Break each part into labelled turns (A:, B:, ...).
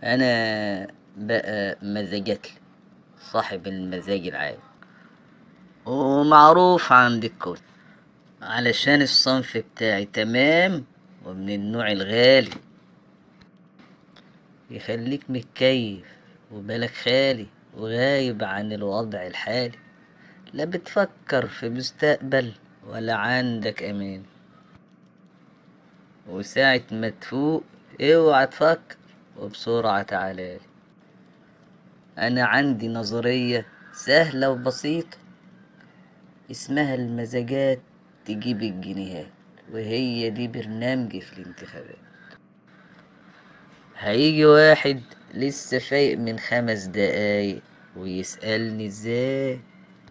A: انا بقى مزاجتلي صاحب المزاج العالي ومعروف عند الكل علشان الصنف بتاعي تمام ومن النوع الغالي يخليك متكيف وبالك خالي وغايب عن الوضع الحالي لا بتفكر في مستقبل ولا عندك امان وساعة ما تفوق اوعى تفكر وبسرعة تعالالي انا عندي نظرية سهلة وبسيطة اسمها المزاجات تجيب الجنيهات وهي دي برنامجي في الانتخابات هيجي واحد لسه فايق من خمس دقايق ويسألني ازاي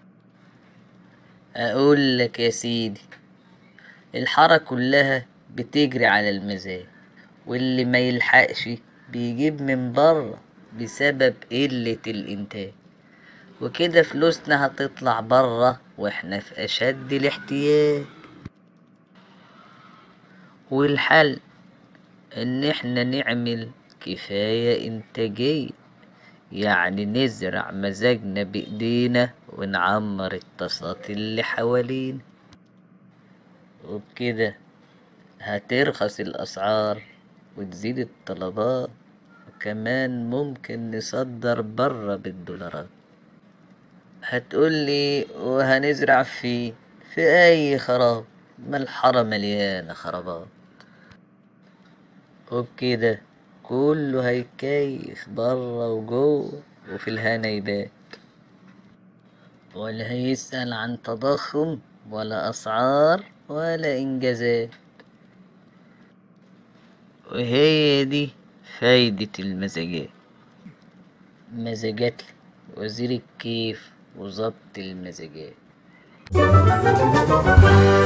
A: اقول لك يا سيدي الحارة كلها بتجري على المزاج واللي ما يلحقش بيجيب من بره بسبب قلة الانتاج وكده فلوسنا هتطلع بره واحنا في اشد الاحتياج والحل ان احنا نعمل كفاية انتاجية يعني نزرع مزاجنا بايدينا ونعمر الطاسات اللي حوالينا وبكده هترخص الاسعار وتزيد الطلبات وكمان ممكن نصدر بره بالدولارات هتقولي وهنزرع فيه في اي خراب ما الحارة مليانة خرابات وبكده كله هيكيف بره وجوه وفي الهنا يبات ولا هيسأل عن تضخم ولا أسعار ولا إنجازات وهي دي فايدة المزاجات مزاجاتلي وزير الكيف وظبط المزاجات